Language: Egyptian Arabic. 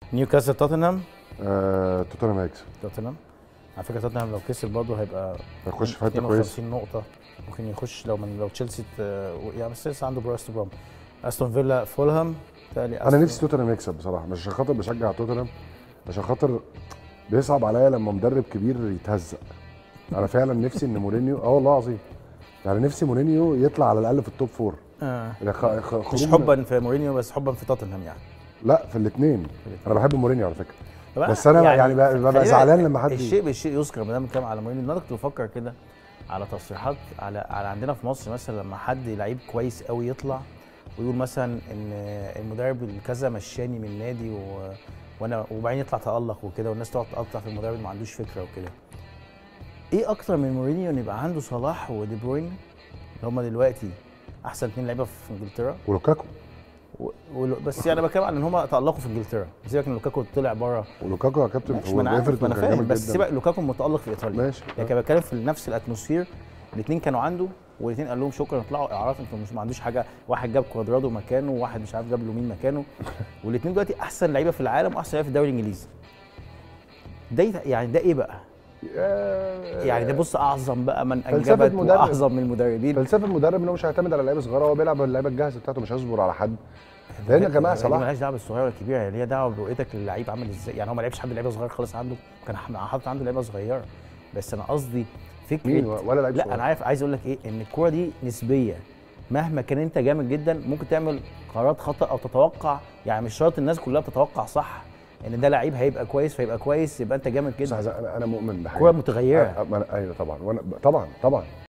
نيوكاسل توتنهام آه توتنهام هيكسب توتنهام على فكره توتنهام لو كسب برضه هيبقى هيخش في حته كويسه 52 نقطه ممكن يخش لو من لو تشيلسي ت- يعني بس لسه عنده براست بروم استون فيلا فولهام تالي انا نفسي توتنهام يكسب بصراحه مش عشان خاطر بشجع توتنهام عشان خاطر بيصعب عليا لما مدرب كبير يتهزق انا فعلا نفسي ان مورينيو اه والله العظيم يعني نفسي مورينيو يطلع على الاقل في التوب فور آه. يعني خ- خ- مش خروج- حبا في مورينيو بس حبا في توتنهام يعني لا في الاثنين انا بحب مورينيو على فكره طب بس أنا يعني بقى- ببقى خلينا- زعلان لما حد- الشيء بالشيء يذكر ما دام بنتكلم على مورينيو انا كنت بفكر كده على تصريحات على على عندنا في مصر مثلا لما حد لعيب كويس قوي يطلع ويقول مثلا ان المدرب الكذا مشاني من نادي و... وانا وبعدين يطلع تالق وكده والناس تقعد تقطع في المدرب ما عندوش فكره وكده ايه اكتر من مورينيو ان يبقى عنده صلاح ودي بروين اللي هم دلوقتي احسن اثنين لعيبه في انجلترا ولوكاكو و... و... بس يعني بتكلم على ان هم تالقوا في انجلترا سيبك ان لوكاكو طلع بره ولوكاكو يا كابتن ماشي في ما انا عارف ما ايفرتون انا كان فاهم جامد بس جدا سيبك لوكاكو متالق في ايطاليا ماشي يعني كان بتكلم في نفس الاتموسفير الاثنين كانوا عنده والاثنين قال لهم شكرا اطلعوا اعراف انتوا مش ما عندوش حاجه واحد جاب كوادرادو مكانه وواحد مش عارف جاب له مين مكانه والاثنين دلوقتي احسن لعيبه في العالم واحسن لعيبه في الدوري الانجليزي ده يت- يعني ده ايه بقى؟ يعني ده بص اعظم بقى من فلسفة انجبت مدرب. واعظم من المدربين فلسفه المدرب ان هو مش هيعتمد على لعيبه صغيره هو بيلعب اللعيبه الجاهزه بتاعته مش هيصبر على حد لان يا جماعه دي صلاح مالهاش دعوه بالصغير ولا الكبير هي ليها دعوه برؤيتك للعيب عامل ازاي يعني هو ما لعبش حد لعيبه صغير خالص عنده كان حاطط عنده لعيبه صغيره بس انا قصدي فكره مين ولا لعيب لا صغير. انا عارف عايز اقول لك ايه ان الكوره دي نسبيه مهما كان انت جامد جدا ممكن تعمل قرارات خطا او تتوقع يعني مش شرط الناس كلها بتتوقع صح ان ده لعيب هيبقى كويس فيبقى كويس يبقى انت جامد بص جدا انا انا مؤمن بحاجه كوره متغيره أ- أ- ايوه طبعا وانا طبعا طبعا